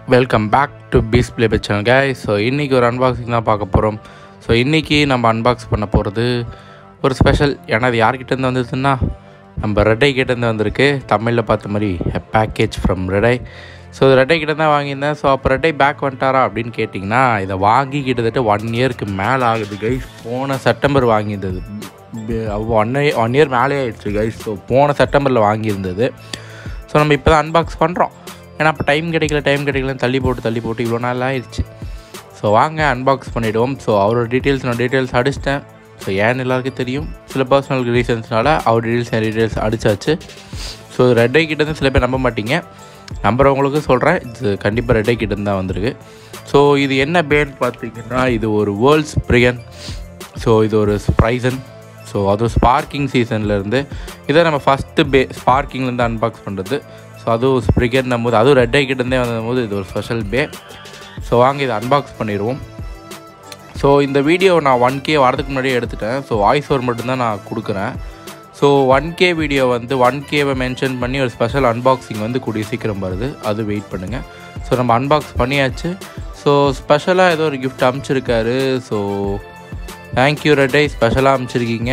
welcome back to பீஸ் பிளே channel guys so இன்றைக்கி ஒரு அன்பாக்சிங் தான் பார்க்க போகிறோம் ஸோ இன்றைக்கி நம்ம அன்பாக்ஸ் பண்ண போகிறது ஒரு ஸ்பெஷல் ஏன்னா அது யார்கிட்டேருந்து வந்ததுன்னா நம்ம ரெட்டை கிட்டேருந்து வந்திருக்கு தமிழில் பார்த்த மாதிரி பேக்கேஜ் ஃப்ரம் ரெடை ஸோ ரெட்டை கிட்ட தான் வாங்கியிருந்தேன் ஸோ அப்போ ரெட்டை பேக் வந்துட்டாரா அப்படின்னு கேட்டிங்கன்னா இதை வாங்கி கிட்டத்தட்ட ஒன் இயருக்கு மேலே ஆகுது கைஸ் போன செப்டம்பர் வாங்கியிருந்தது ஒன் ஒன் இயர் மேலே ஆயிடுச்சு கைஸ் ஸோ போன செப்டம்பரில் வாங்கியிருந்தது ஸோ நம்ம இப்போ தான் அன்பாக்ஸ் பண்ணுறோம் ஏன்னா அப்போ டைம் கிடைக்கல டைம் கிடைக்கலன்னு தள்ளி போட்டு தள்ளி போட்டு இவ்வளோ நாள் ஆயிடுச்சு ஸோ வாங்க அன்பாக்ஸ் பண்ணிவிடுவோம் ஸோ அவரோட டீட்டெயில்ஸ் நான் டீட்டெயில்ஸ் அடிச்சிட்டேன் ஸோ ஏன்னு எல்லாருக்கும் தெரியும் சில பர்சனல் ரீசன்ஸ்னால அவர் டீட்டெயில்ஸ் என் டீட்டெயில்ஸ் அடிச்சாச்சு ஸோ ரெட்டை கிட்டேருந்து சில பேர் நம்ப மாட்டீங்க நம்புறவங்களுக்கு சொல்கிறேன் இது கண்டிப்பாக ரெட்டை கிட்டேருந்து தான் வந்திருக்கு ஸோ இது என்ன பேர்னு பார்த்தீங்கன்னா இது ஒரு வேர்ல்ட்ஸ் பிரியன் ஸோ இது ஒரு ஸ்ப்ரைசன் ஸோ அதுவும் ஸ்பார்க்கிங் சீசன்லேருந்து இதை நம்ம ஃபஸ்ட்டு பே ஸ்பார்க்கிங்லேருந்து அன்பாக்ஸ் பண்ணுறது ஸோ அதுவும் ஸ்ப்ரிகர்னும் போது அதுவும் ரெட் ஐக்கிட்டேருந்தே வந்தபோது இது ஒரு ஸ்பெஷல் பே ஸோ வாங்க இதை அன்பாக்ஸ் பண்ணிடுவோம் ஸோ இந்த வீடியோ நான் ஒன் கே வரதுக்கு முன்னாடியே எடுத்துட்டேன் ஸோ வாய்ஸ் ஓவர் மட்டும்தான் நான் கொடுக்குறேன் ஸோ ஒன் கே வீடியோ வந்து ஒன் கேவை மென்ஷன் பண்ணி ஒரு ஸ்பெஷல் அன்பாக்சிங் வந்து கூடிய சீக்கிரம் வருது அது வெயிட் பண்ணுங்கள் ஸோ நம்ம அன்பாக்ஸ் பண்ணியாச்சு ஸோ ஸ்பெஷலாக ஏதோ ஒரு கிஃப்ட் அமுச்சிருக்காரு ஸோ தேங்க்யூ ரெட்டை ஸ்பெஷலாக அமுச்சிருக்கீங்க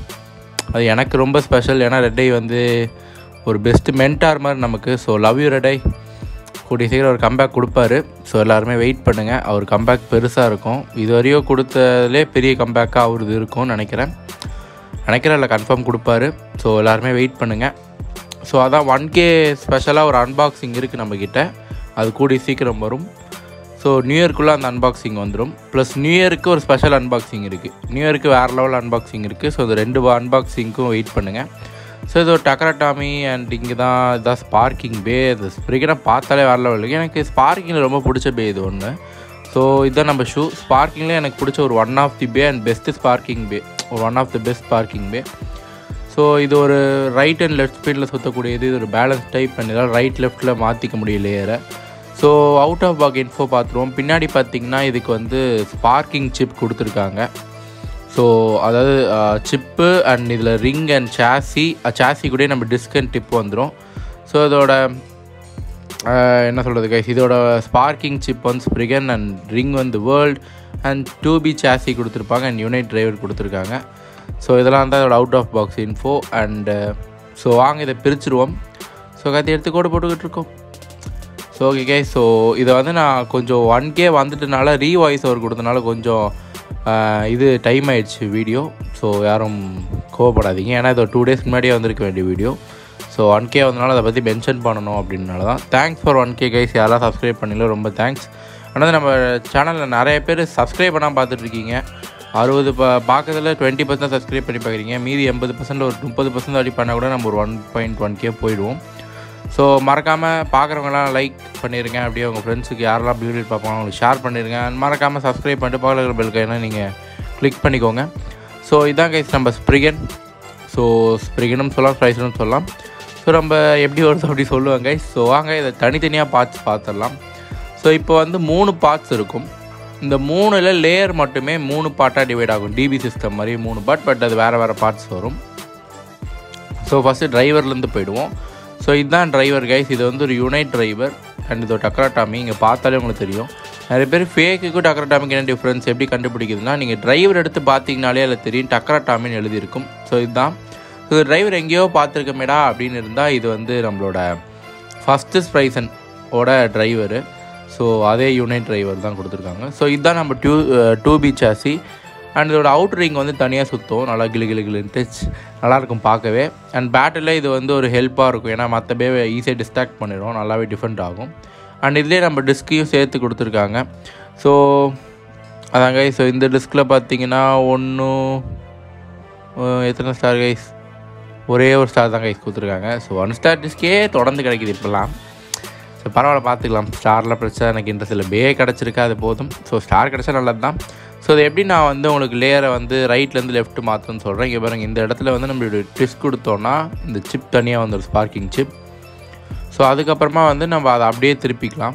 அது எனக்கு ரொம்ப ஸ்பெஷல் ஏன்னா ரெட்டை வந்து ஒரு பெஸ்ட்டு மென்டார் மாதிரி நமக்கு ஸோ லவ் யூ ரெட்டை கூடிய சீக்கிரம் ஒரு கம்பேக் கொடுப்பாரு ஸோ எல்லாருமே வெயிட் பண்ணுங்கள் அவர் கம்பேக் பெருசாக இருக்கும் இது வரையும் கொடுத்ததுலே பெரிய கம்பேக்காக அவரது இருக்கும்னு நினைக்கிறேன் நினைக்கிறேன் இல்லை கன்ஃபார்ம் கொடுப்பாரு ஸோ எல்லாருமே வெயிட் பண்ணுங்கள் ஸோ அதான் ஒன் கே ஸ்பெஷலாக ஒரு அன்பாக்சிங் இருக்குது நம்மக்கிட்ட அது கூடிய சீக்கிரம் வரும் ஸோ நியூ இயர்க்குள்ளே அந்த அன்பாக்சிங் வந்துடும் ப்ளஸ் நியூ இயருக்கு ஒரு ஸ்பெஷல் அன்பாக்சிங் இருக்குது நியூ இயருக்கு வேறு லெவல் அன்பாக்சிங் இருக்குது ஸோ இந்த ரெண்டு அன்பாக்சிங்க்கும் வெயிட் பண்ணுங்கள் ஸோ இது ஒரு டக்கரட்டாமி அண்ட் இங்கே தான் இதான் ஸ்பார்க்கிங் பே இது ஸ்ப்ரிகனை பார்த்தாலே வேறு லெவல் இருக்குது எனக்கு ஸ்பார்க்கிங்கில் ரொம்ப பிடிச்ச பே இது ஒன்று ஸோ இதுதான் நம்ம ஷூ ஸ்பார்க்கிங்லேயே எனக்கு பிடிச்ச ஒரு one of the bey and best sparking bey ஒரு one of the best sparking bey so இது ஒரு ரைட் அண்ட் லெஃப்ட் ஸ்பீடில் சுற்றக்கூடியது இது ஒரு பேலன்ஸ் டைப் அண்ட் இதெல்லாம் ரைட் லெஃப்ட்டில் மாற்றிக்க முடியும் லேயரை so out of box info பார்த்துருவோம் பின்னாடி பார்த்தீங்கன்னா இதுக்கு வந்து ஸ்பார்க்கிங் சிப் கொடுத்துருக்காங்க ஸோ அதாவது சிப்பு அண்ட் இதில் ரிங் அண்ட் சாசி சாசி கூட நம்ம டிஸ்க் அண்ட் டிப் வந்துடும் ஸோ இதோட என்ன சொல்கிறது கைஸ் இதோட ஸ்பார்க்கிங் சிப் வந்து ஸ்ப்ரிகன் அண்ட் ரிங் வந்து world and two B chassis கொடுத்துருப்பாங்க அண்ட் யுனைட் டிரைவர் கொடுத்துருக்காங்க ஸோ இதெல்லாம் தான் இதோட out of box info and so வாங்க இதை பிரிச்சுருவோம் ஸோ கத்தி எடுத்து கோடு போட்டுக்கிட்டு இருக்கோம் ஸோ ஓகே கே ஸோ இதை வந்து நான் கொஞ்சம் ஒன் கே வந்துட்டனால ரீவாய்ஸ் அவர் கொடுத்தனால கொஞ்சம் இது டைம் ஆயிடுச்சு வீடியோ ஸோ யாரும் கோவப்படாதீங்க ஏன்னா இது டூ டேஸ்க்கு முன்னாடியே வந்திருக்க வேண்டிய வீடியோ ஸோ ஒன் கே வந்தனால அதை பற்றி மென்ஷன் பண்ணணும் அப்படின்னால தான் thanks for one K guys யாரெல்லாம் சப்ஸ்கிரைப் பண்ணல ரொம்ப தேங்க்ஸ் ஆனால் நம்ம சேனலில் நிறைய பேர் சப்ஸ்கிரைப் பண்ணால் பார்த்துட்ருக்கீங்க அறுபது பா பார்க்கறதுல டுவெண்ட்டி பர்சன்ட் சப்ஸ்கிரைப் பண்ணி பார்க்குறீங்க மீதி எண்பது பர்சன்ட் ஒரு முப்பது பர்சன்ட் அப்படி பண்ணால் கூட நம்ம ஒரு ஒன் பாயிண்ட் ஒன் கே போயிடுவோம் ஸோ மறக்காமல் பார்க்குறவங்களாம் லைக் பண்ணிடுங்க அப்படியே உங்கள் ஃப்ரெண்ட்ஸுக்கு யாரெல்லாம் வீடியோ பார்ப்பாங்க அவங்களுக்கு ஷேர் பண்ணிடுங்க மறக்காமல் சப்ஸ்கிரைப் பண்ணிட்டு பக்கத்தில் இருக்கிற பெல்கைனா நீங்கள் கிளிக் பண்ணிக்கோங்க ஸோ இதான் கைஸ் நம்ம ஸ்ப்ரிகன் ஸோ ஸ்ப்ரிகனும் சொல்லலாம் ஸ்ப்ரைசனும் சொல்லலாம் ஸோ நம்ம எப்படி வருது அப்படி சொல்லுவாங்க கைஸ் ஸோ வாங்க இதை தனித்தனியாக பார்ட்ஸ் பார்த்துடலாம் ஸோ இப்போ வந்து மூணு பார்ட்ஸ் இருக்கும் இந்த மூணில் லேயர் மட்டுமே மூணு பார்ட்டாக டிவைட் ஆகும் டிபி சிஸ்டம் மாதிரி மூணு பார்ட் பட் அது வேறு வேறு பார்ட்ஸ் வரும் ஸோ ஃபஸ்ட்டு டிரைவர்லேருந்து போயிடுவோம் ஸோ இதுதான் டிரைவர் கைஸ் இது வந்து ஒரு யுனைட் டிரைவர் அண்ட் இது ஒரு டக்ராட்டாமி இங்கே பார்த்தாலே உங்களுக்கு தெரியும் நிறைய பேர் ஃபேக்குக்கும் டக்ராட்டாமிக்கு என்ன டிஃப்ரென்ஸ் எப்படி கண்டுபிடிக்குதுன்னா நீங்கள் டிரைவர் எடுத்து பார்த்தீங்கனாலே அதில் தெரியும் டக்ராட்டாமின்னு எழுதியிருக்கும் ஸோ இதுதான் ஸோ டிரைவர் எங்கேயோ பார்த்துருக்கமேடா அப்படின்னு இருந்தால் இது வந்து நம்மளோட ஃபஸ்ட்டு ஸ்ப்ரைசன் ஓட டிரைவரு ஸோ அதே யூனைட் டிரைவர் தான் கொடுத்துருக்காங்க ஸோ இதுதான் நம்ம two two B chassis and இதோட அவுட் ரிங் வந்து தனியாக சுற்றும் நல்லா கிளு கிளு கிளுன்ட்டு நல்லாயிருக்கும் பார்க்கவே அண்ட் பேட்டில் இது வந்து ஒரு ஹெல்ப்பாக இருக்கும் ஏன்னா மற்ற பே ஈஸியாக டிஸ்ட்ராக்ட் பண்ணிடும் நல்லாவே டிஃப்ரெண்ட் ஆகும் அண்ட் இதுலேயே நம்ம டிஸ்கையும் சேர்த்து கொடுத்துருக்காங்க ஸோ அதாங்க ஸோ இந்த டிஸ்கில் பார்த்தீங்கன்னா ஒன்று எத்தனை ஸ்டார் கைஸ் ஒரே ஒரு ஸ்டார் தான் கைஸ் கொடுத்துருக்காங்க ஸோ ஒன் ஸ்டார் டிஸ்கே தொடர்ந்து கிடைக்கிது இப்போல்லாம் ஸோ பரவாயில்ல பார்த்துக்கலாம் ஸ்டாரில் பிரச்சனை எனக்கு இன்ட்ரெஸ்ட் இல்லை பே கிடச்சிருக்கா அது போதும் ஸோ ஸ்டார் கிடச்சா நல்லது தான் ஸோ அது எப்படி நான் வந்து உங்களுக்கு லேயரை வந்து ரைட்லேருந்து லெஃப்ட் மாற்றுன்னு சொல்கிறேன் இங்கே பாருங்கள் இந்த இடத்துல வந்து நம்மளுடைய டிஸ்க் கொடுத்தோன்னா இந்த சிப் தனியாக வந்துடும் ஸ்பார்க்கிங் சிப் ஸோ அதுக்கப்புறமா வந்து நம்ம அதை அப்படியே திருப்பிக்கலாம்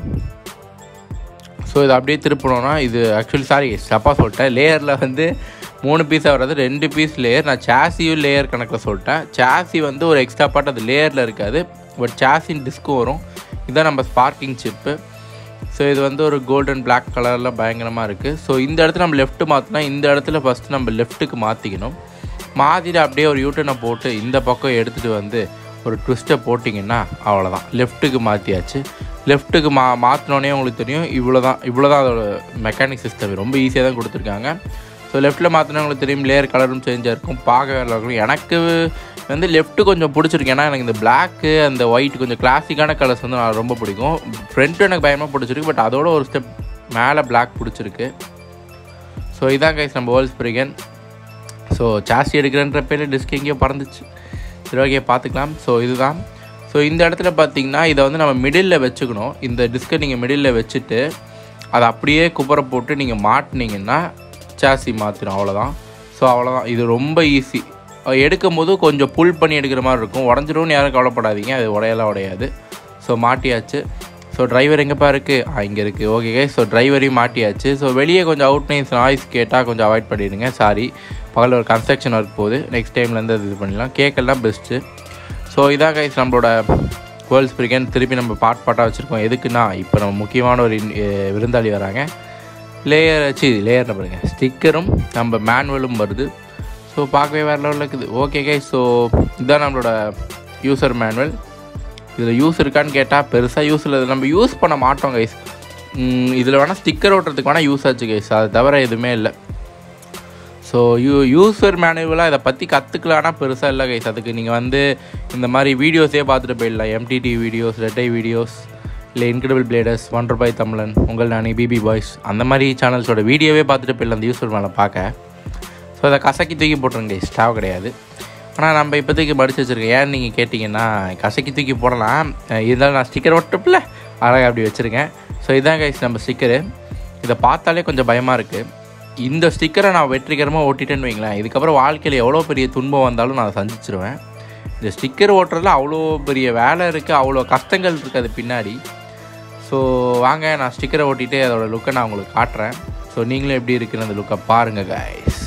ஸோ இதை அப்படியே திருப்பினோன்னா இது ஆக்சுவலி சாரி தப்பாக சொல்லிட்டேன் லேயரில் வந்து மூணு பீஸாக வர்றது ரெண்டு பீஸ் லேயர் நான் சாசியும் லேயர் கணக்கில் சொல்லிட்டேன் சாசி வந்து ஒரு எக்ஸ்ட்ரா பார்ட் அது லேயரில் இருக்காது பட் சாசின் டிஸ்க்கும் வரும் இதுதான் நம்ம ஸ்பார்க்கிங் சிப்பு ஸோ இது வந்து ஒரு கோல்டன் பிளாக் கலரில் பயங்கரமாக இருக்குது ஸோ இந்த இடத்துல நம்ம லெஃப்ட் மாற்றினா இந்த இடத்துல ஃபஸ்ட்டு நம்ம லெஃப்ட்டுக்கு மாற்றிக்கணும் மாற்றிட்டு அப்படியே ஒரு யூட்டனை போட்டு இந்த பக்கம் எடுத்துகிட்டு வந்து ஒரு ட்விஸ்ட்டை போட்டிங்கன்னா அவ்வளோதான் லெஃப்ட்டுக்கு மாற்றியாச்சு லெஃப்ட்டுக்கு மா மாற்றினோடனே உங்களுக்கு தெரியும் இவ்வளோ தான் இவ்வளோ தான் அதோட மெக்கானிக் சிஸ்டம் ரொம்ப ஈஸியாக தான் கொடுத்துருக்காங்க ஸோ லெஃப்ட்டில் மாற்றினா உங்களுக்கு தெரியும் லேயர் கலரும் சேஞ்சாக இருக்கும் பார்க்க நல்லா இருக்கும் எனக்கு வந்து லெஃப்ட்டு கொஞ்சம் பிடிச்சிருக்கு ஏன்னா எனக்கு இந்த பிளாக்கு அந்த ஒயிட் கொஞ்சம் கிளாசிக்கான கலர்ஸ் வந்து நான் ரொம்ப பிடிக்கும் ஃப்ரண்ட்டும் எனக்கு பயமாக பிடிச்சிருக்கு பட் அதோட ஒரு ஸ்டெப் மேலே பிளாக் பிடிச்சிருக்கு ஸோ இதான் கைஸ் நம்ம வேர்ல்ட் ஸ்பிரிகன் ஸோ சாசி எடுக்கிறன்ற பேரில் டிஸ்க் எங்கேயோ பறந்துச்சு சரி ஓகே பார்த்துக்கலாம் ஸோ இதுதான் ஸோ இந்த இடத்துல பார்த்தீங்கன்னா இதை வந்து நம்ம மிடில் வச்சுக்கணும் இந்த டிஸ்கை நீங்கள் மிடில் வச்சுட்டு அதை அப்படியே குப்பரை போட்டு நீங்கள் மாட்டினீங்கன்னா சாசி மாற்றிடும் அவ்வளோதான் ஸோ அவ்வளோதான் இது ரொம்ப ஈஸி எடுக்கும் போது கொஞ்சம் புல் பண்ணி எடுக்கிற மாதிரி இருக்கும் உடஞ்சிரும்னு யாரும் கவலைப்படாதீங்க அது உடையெல்லாம் உடையாது ஸோ மாட்டியாச்சு ஸோ டிரைவர் எங்கேப்பா இருக்குது ஆ இங்கே இருக்குது ஓகே ஸோ டிரைவரையும் மாட்டியாச்சு ஸோ வெளியே கொஞ்சம் அவுட் நைஸ் நாய்ஸ் கேட்டால் கொஞ்சம் அவாய்ட் பண்ணிடுங்க சாரி பகலில் ஒரு கன்ஸ்ட்ரக்ஷன் ஒர்க் போகுது நெக்ஸ்ட் டைம்லேருந்து அது இது பண்ணிடலாம் கேட்கலாம் பெஸ்ட்டு ஸோ இதான் கைஸ் நம்மளோட வேர்ல்ட் ஸ்பிரிகன் திருப்பி நம்ம பாட் பாட்டாக வச்சுருக்கோம் எதுக்குன்னா இப்போ நம்ம முக்கியமான ஒரு இன்- எ- விருந்தாளி வராங்க லேயர் வச்சு லேயர் பாருங்க ஸ்டிக்கரும் நம்ம மேனுவலும் வருது ஸோ பார்க்கவே வேறு லெவலில் இருக்குது ஓகே கைஸ் ஸோ இதுதான் நம்மளோட யூசர் மேனுவல் இதில் யூஸ் இருக்கான்னு கேட்டால் பெருசாக யூஸ் இல்லை நம்ம யூஸ் பண்ண மாட்டோம் கைஸ் இதில் வேணால் ஸ்டிக்கர் ஓட்டுறதுக்கு வேணால் யூஸ் ஆச்சு கைஸ் அது தவிர எதுவுமே இல்லை ஸோ யூ யூசர் மேனுவலாக இதை பற்றி கற்றுக்கலான்னா பெருசாக இல்லை கைஸ் அதுக்கு நீங்கள் வந்து இந்த மாதிரி வீடியோஸே பார்த்துட்டு போயிடலாம் எம்டிடி வீடியோஸ் ரெட்டை வீடியோஸ் இல்லை இன்க்ரெடிபிள் பிளேடர்ஸ் ஒன் பாய் தமிழன் உங்கள் நானி பிபி பாய்ஸ் அந்த மாதிரி சேனல்ஸோட வீடியோவே பார்த்துட்டு போயிடலாம் அந்த யூசர் மேலே பார்க்க ஸோ அதை கசக்கி தூக்கி போட்டுருங்க கைஸ் ஸ்டாவ் கிடையாது ஆனால் நம்ம இப்போதைக்கு படிச்சு வச்சுருக்கோம் ஏன்னு நீங்கள் கேட்டிங்கன்னா கசக்கி தூக்கி போடலாம் அஹ் இருந்தாலும் நான் ஸ்டிக்கர் ஒட்டப்பில்ல அழகாக அப்படி வச்சுருக்கேன் ஸோ இதான் கைஸ் நம்ம ஸ்டிக்கரு இதை பார்த்தாலே கொஞ்சம் பயமாக இருக்குது இந்த ஸ்டிக்கரை நான் வெற்றிகரமாக ஓட்டிட்டேன்னு வைங்களேன் இதுக்கப்புறம் வாழ்க்கையில் எவ்வளோ பெரிய துன்பம் வந்தாலும் நான் அதை சந்திச்சிருவேன் இந்த ஸ்டிக்கர் ஓட்டுறதுல அவ்வளோ பெரிய வேலை இருக்குது அவ்வளோ கஷ்டங்கள் இருக்குது அது பின்னாடி ஸோ வாங்க நான் ஸ்டிக்கரை ஓட்டிட்டு அதோட லுக்கை நான் உங்களுக்கு காட்டுறேன் ஸோ நீங்களும் எப்படி இருக்குன்னு அந்த லுக்கை பாருங்கள் கைஸ்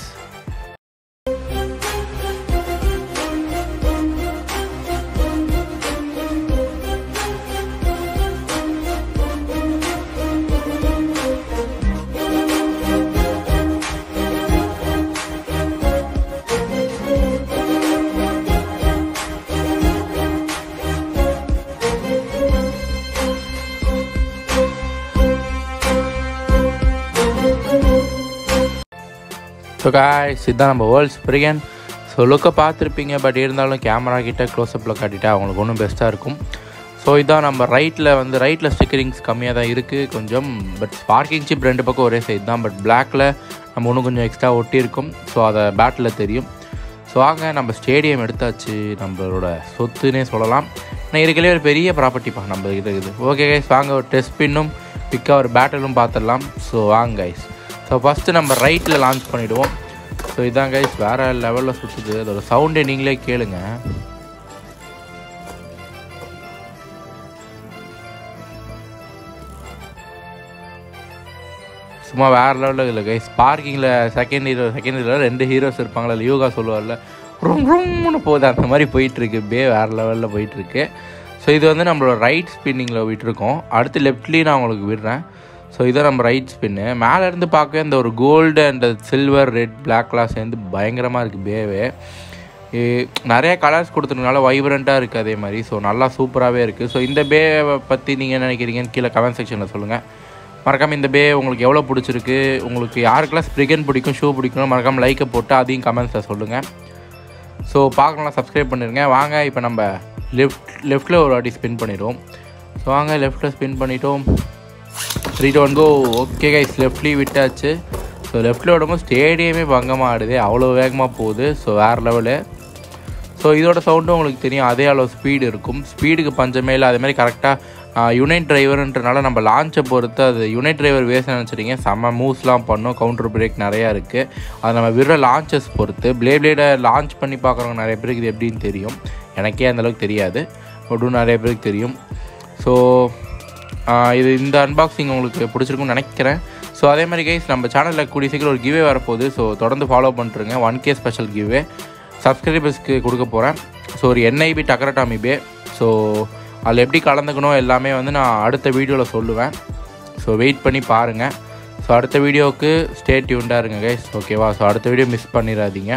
ஸோ காய்ஸ் இதுதான் நம்ம வேர்ல்ட் ஸ்பிரிகன் ஸோ லுக்கை பார்த்துருப்பீங்க பட் இருந்தாலும் கேமரா கிட்ட க்ளோஸ்அப்பில் காட்டிட்டா அவங்களுக்கு ஒன்றும் பெஸ்ட்டாக இருக்கும் ஸோ இதான் நம்ம ரைட்டில் வந்து ரைட்டில் ஸ்டிக்கரிங்ஸ் கம்மியாக தான் இருக்குது கொஞ்சம் பட் ஸ்பார்க்கிங் சிப் ரெண்டு பக்கம் ஒரே சைடு தான் பட் பிளாக்கில் நம்ம இன்னும் கொஞ்சம் எக்ஸ்ட்ரா ஒட்டியிருக்கும் ஸோ அதை பேட்டில் தெரியும் ஸோ வாங்க நம்ம ஸ்டேடியம் எடுத்தாச்சு நம்மளோட சொத்துன்னே சொல்லலாம் நான் இருக்கலே ஒரு பெரிய ப்ராப்பர்ட்டிப்பா நம்ம இது இருக்குது ஓகே கைஸ் வாங்க ஒரு டெஸ்ட் பின்னும் பிக்காக ஒரு பேட்டலும் பார்த்துடலாம் ஸோ வாங்க கைஸ் ஸோ ஃபஸ்ட்டு நம்ம ரைட்டில் லான்ச் பண்ணிவிடுவோம் ஸோ இதான் கைஸ் வேறு லெவலில் சுற்றுது அதோட சவுண்டை நீங்களே கேளுங்க சும்மா வேறு லெவலில் இல்லை கைஸ் பார்க்கிங்கில் செகண்ட் ஹீரோ செகண்ட் ஹீரோ ரெண்டு ஹீரோஸ் இருப்பாங்களா யோகா சொல்லுவார்ல ரும் ரூம்னு போகுது அந்த மாதிரி போயிட்டுருக்கு பே வேறு லெவலில் போயிட்டுருக்கு ஸோ இது வந்து நம்மளோட ரைட் ஸ்பின்னிங்கில் விட்டுருக்கோம் அடுத்து லெஃப்ட்லேயும் நான் உங்களுக்கு விடுறேன் ஸோ இதான் நம்ம ரைட் ஸ்பின்னு மேலேருந்து பார்க்க இந்த ஒரு கோல்டு அண்ட் சில்வர் ரெட் பிளாக்லாம் சேர்ந்து பயங்கரமாக இருக்குது பேவே இ- நிறைய கலர்ஸ் கொடுத்துருக்கனால வைப்ரண்ட்டாக இருக்குது அதே மாதிரி ஸோ நல்லா சூப்பராகவே இருக்குது ஸோ இந்த பேவை பற்றி நீங்கள் என்ன நினைக்கிறீங்கன்னு கீழே கமெண்ட் செக்ஷனில் சொல்லுங்கள் மறக்காமல் இந்த பே உங்களுக்கு எவ்வளோ பிடிச்சிருக்கு உங்களுக்கு யாருக்கெல்லாம் ஸ்ப்ரிகன் பிடிக்கும் ஷூ பிடிக்கும் மறக்காமல் லைக்கை போட்டு அதையும் கமெண்ட்ஸில் சொல்லுங்கள் ஸோ பார்க்கலாம் சப்ஸ்கிரைப் பண்ணிடுங்க வாங்க இப்போ நம்ம லெஃப்ட் லெஃப்ட்டில் ஒரு வாட்டி ஸ்பின் பண்ணிடுவோம் ஸோ வாங்க லெஃப்ட்டில் ஸ்பின் பண்ணிட்டோம் three two one go okay guys லெஃப்ட்லேயும் விட்டாச்சு ஸோ லெஃப்ட்டில் விடும்போது ஸ்டேடியமே பங்கமாக ஆடுது அவ்வளோ வேகமாக போகுது ஸோ வேறு லெவலு ஸோ இதோட சவுண்டும் உங்களுக்கு தெரியும் அதே அளவு ஸ்பீடு இருக்கும் ஸ்பீடுக்கு பஞ்சமே இல்லை அதே மாதிரி கரெக்டாக யுனைட் டிரைவர்ன்றனால நம்ம லான்ச்சை பொறுத்து அது யுனைட் டிரைவர் வேஸ் நினச்சிட்டிங்க செம்ம மூவ்ஸ்லாம் பண்ணும் கவுண்டர் பிரேக் நிறையா இருக்குது அது நம்ம விடுற லான்ச்சஸ் பொறுத்து ப்ளே பிளேடை லான்ச் பண்ணி பார்க்குறவங்க நிறைய பேருக்கு இது எப்படின்னு தெரியும் எனக்கே அந்தளவுக்கு தெரியாது பட்டும் நிறைய பேருக்கு தெரியும் ஸோ இது இந்த அன்பாக்சிங் உங்களுக்கு பிடிச்சிருக்கும்னு நினைக்கிறேன் ஸோ அதே மாதிரி கைஸ் நம்ம சேனலில் கூடிய சீக்கிரம் ஒரு கிவே வரப்போகுது ஸோ தொடர்ந்து ஃபாலோ பண்ணிட்டுருங்க ஒன் கே ஸ்பெஷல் கிவே சப்ஸ்கிரைபர்ஸ்க்கு கொடுக்க போகிறேன் ஸோ ஒரு என்ஐபி டக்கரட்டாமி பே ஸோ அதில் எப்படி கலந்துக்கணும் எல்லாமே வந்து நான் அடுத்த வீடியோவில் சொல்லுவேன் ஸோ வெயிட் பண்ணி பாருங்கள் ஸோ அடுத்த வீடியோவுக்கு ஸ்டே டியூண்டாக இருங்க கைஸ் ஓகேவா ஸோ அடுத்த வீடியோ மிஸ் பண்ணிடாதீங்க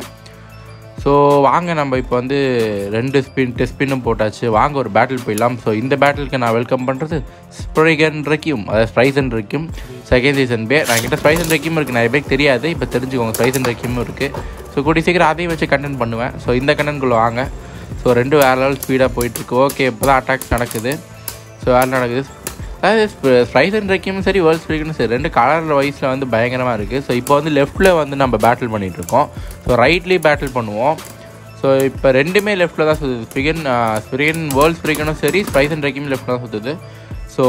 ஸோ வாங்க நம்ம இப்போ வந்து ரெண்டு ஸ்பின் டெஸ்ட் ஸ்பின்னும் போட்டாச்சு வாங்க ஒரு பேட்டில் போயிடலாம் ஸோ இந்த பேட்டிலுக்கு நான் வெல்கம் பண்ணுறது ஸ்ப்ரைகன் ரெக்யூம் அதாவது Spryzen requiem second season bey நான் கிட்ட ஸ்ப்ரைசன் ரெக்யூம் இருக்குது நிறைய பேருக்கு தெரியாது இப்போ தெரிஞ்சுக்கோங்க ஸ்ப்ரைசன் ரெக்யூமும் இருக்குது ஸோ கூடி சீக்கிரம் அதையும் வச்சு கண்டென்ட் பண்ணுவேன் ஸோ இந்த கண்டென்ட்குள்ளே வாங்க ஸோ ரெண்டு வேறு லெவல் ஸ்பீடாக போயிட்டுருக்கு ஓகே இப்போ தான் அட்டாக்ஸ் நடக்குது ஸோ வேறு நடக்குது அதாவது ஸ்ப்ரைஸ் அண்ட் ரெக்கியும் சரி வேர்ல்ட் ஸ்பீக்கரும் சரி ரெண்டு கலர் வைஸில் வந்து பயங்கரமாக இருக்குது ஸோ இப்போ வந்து லெஃப்ட்டில் வந்து நம்ம பேட்டில் பண்ணிகிட்ருக்கோம் ஸோ ரைட்லேயும் பேட்டில் பண்ணுவோம் ஸோ இப்போ ரெண்டுமே லெஃப்ட்டில் தான் சுற்றுது ஸ்பிகன் ஸ்பிரிகன் வேர்ல்ட் ஸ்பிரிகனும் சரி ஸ்ப்ரைஸ் அண்ட் ரெக்கியும் லெஃப்ட்டில் தான் சுற்றுது ஸோ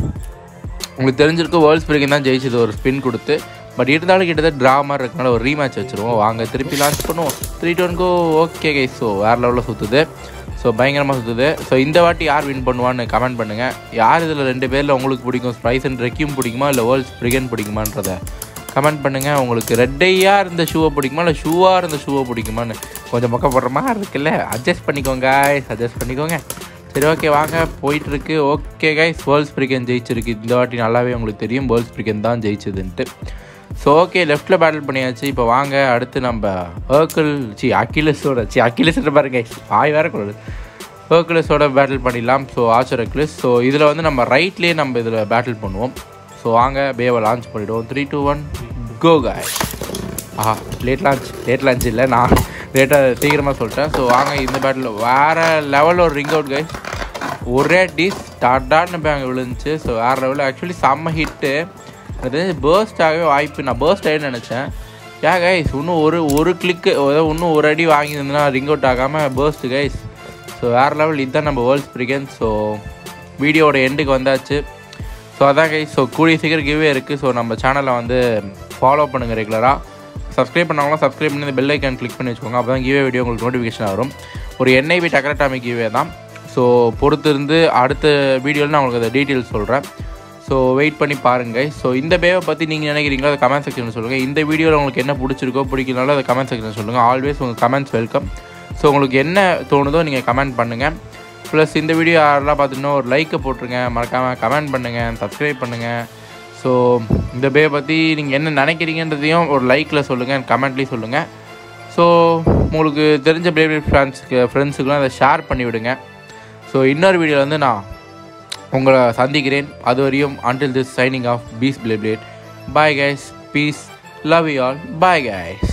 உங்களுக்கு தெரிஞ்சிருக்கும் வேர்ல்ட் ஸ்பிரிகன் தான் ஜெயிச்சது ஒரு ஸ்பின் கொடுத்து பட் இருந்தாலும் கிட்டத்தட்ட ட்ரா மாதிரி இருக்கனால ஒரு ரீமேட்ச் வச்சுருவோம் வாங்க திருப்பி லான்ச் பண்ணுவோம் த்ரீ டோனுக்கோ ஓகே கை ஸோ வேறு லெவலில் சுற்றுது ஸோ பயங்கரமாக சுற்றுது ஸோ இந்த வாட்டி யார் வின் பண்ணுவான்னு கமெண்ட் பண்ணுங்கள் யார் இதில் ரெண்டு பேரில் உங்களுக்கு பிடிக்கும் ஸ்ப்ரைஸ் அண்ட் ரெக்யூம் பிடிக்குமா இல்லை வேர்ல்ட் ஸ்பிரிகன் பிடிக்குமான்றத கமெண்ட் பண்ணுங்கள் உங்களுக்கு ரெட்டையாக இருந்த ஷூவை பிடிக்குமா இல்லை ஷூவாக இருந்த ஷூவை பிடிக்குமான்னு கொஞ்சம் மொக்க போடுற மாதிரி இருக்குல்ல அட்ஜஸ்ட் பண்ணிக்கோங்க அட்ஜஸ்ட் பண்ணிக்கோங்க சரி ஓகே வாங்க போயிட்டுருக்கு ஓகே கைஸ் வேர்ல்ட் ஸ்பிரிகன் ஜெயிச்சிருக்கு இந்த வாட்டி நல்லாவே உங்களுக்கு தெரியும் வேர்ல்ட் ஸ்பிரிகன் தான் ஜெயிச்சதுன்ட்டு ஸோ ஓகே லெஃப்ட்டில் பேட்டில் பண்ணியாச்சு இப்போ வாங்க அடுத்து நம்ம ஹர்க்கிள் சி அக்கிலஸோட சி அக்கிலஸ்ன்ற பாருங்க ஆய் வேற கூடாது ஹர்குலஸோட பேட்டில் பண்ணிடலாம் ஸோ ஆச்சர் அக்கிலஸ் ஸோ இதில் வந்து நம்ம ரைட்லேயே நம்ம இதில் பேட்டில் பண்ணுவோம் ஸோ வாங்க பேவை லான்ச் பண்ணிவிடுவோம் த்ரீ டூ ஒன் கோ காய் ஆஹா லேட் லான்ச் லேட் லான்ச் இல்லை நான் லேட்டாக சீக்கிரமாக சொல்லிட்டேன் ஸோ வாங்க இந்த பேட்டில் வேறு லெவலில் ஒரு ரிங் அவுட் கைஸ் ஒரே டிஸ் டாட்டான்னு போய் அங்கே விழுந்துச்சு ஸோ வேறு லெவலில் ஆக்சுவலி செம்ம ஹிட்டு அது பேர்ஸ்ட் ஆகவே வாய்ப்பு நான் பேர்ஸ்ட் ஆகிடுன்னு நினச்சேன் ஏ கைஸ் இன்னும் ஒரு ஒரு கிளிக்கு இன்னும் ஒரு அடி வாங்கியிருந்தேன்னா ரிங் அவுட் ஆகாமல் பேர்ஸ்ட் கைஸ் ஸோ வேறு லெவல் இதுதான் நம்ம வேர்ல்ட்ஸ் பிரிகன் ஸோ வீடியோவோட எண்டுக்கு வந்தாச்சு ஸோ அதான் கைஸ் ஸோ கூடிய சீக்கிரம் கிவ்வே இருக்குது ஸோ நம்ம சேனலை வந்து ஃபாலோ பண்ணுங்கள் ரெகுலராக சப்ஸ்கிரைப் பண்ணவங்களாம் சப்ஸ்கிரைப் பண்ணி பெல் ஐக்கான் கிளிக் பண்ணி வச்சுக்கோங்க அப்போ தான் கிவே வீடியோ உங்களுக்கு நோட்டிஃபிகேஷன் வரும் ஒரு என்ஐபி டக்கரட்டாமி கிவே தான் ஸோ பொறுத்து இருந்து அடுத்த வீடியோவில் நான் உங்களுக்கு அந்த டீட்டெயில்ஸ் சொல்கிறேன் ஸோ வெயிட் பண்ணி பாருங்கள் ஸோ இந்த பேவை பற்றி நீங்கள் நினைக்கிறீங்களோ அதை கமெண்ட் செக்ஷனில் சொல்லுங்கள் இந்த வீடியோவில் உங்களுக்கு என்ன பிடிச்சிருக்கோ பிடிக்கலனாலும் அதை கமெண்ட் செக்ஷனில் சொல்லுங்கள் ஆல்வேஸ் உங்கள் கமெண்ட்ஸ் வெல்கம் ஸோ உங்களுக்கு என்ன தோணுதோ நீங்கள் கமெண்ட் பண்ணுங்கள் ப்ளஸ் இந்த வீடியோ யாரெல்லாம் பார்த்துட்டோம் ஒரு லைக்கை போட்டுருங்க மறக்காமல் கமெண்ட் பண்ணுங்கள் சப்ஸ்கிரைப் பண்ணுங்கள் ஸோ இந்த பே பற்றி நீங்கள் என்ன நினைக்கிறீங்கன்றதையும் ஒரு லைக்கில் சொல்லுங்கள் கமெண்ட்லேயும் சொல்லுங்கள் ஸோ உங்களுக்கு தெரிஞ்ச பிளே ஃப்ரெண்ட்ஸுக்கு ஃப்ரெண்ட்ஸுக்கெலாம் அதை ஷேர் பண்ணி விடுங்க ஸோ இன்னொரு வீடியோவில் வந்து நான் உங்களை சந்திக்கிறேன் அது வரையும் until this signing off peace play blade bye guys peace love you all bye guys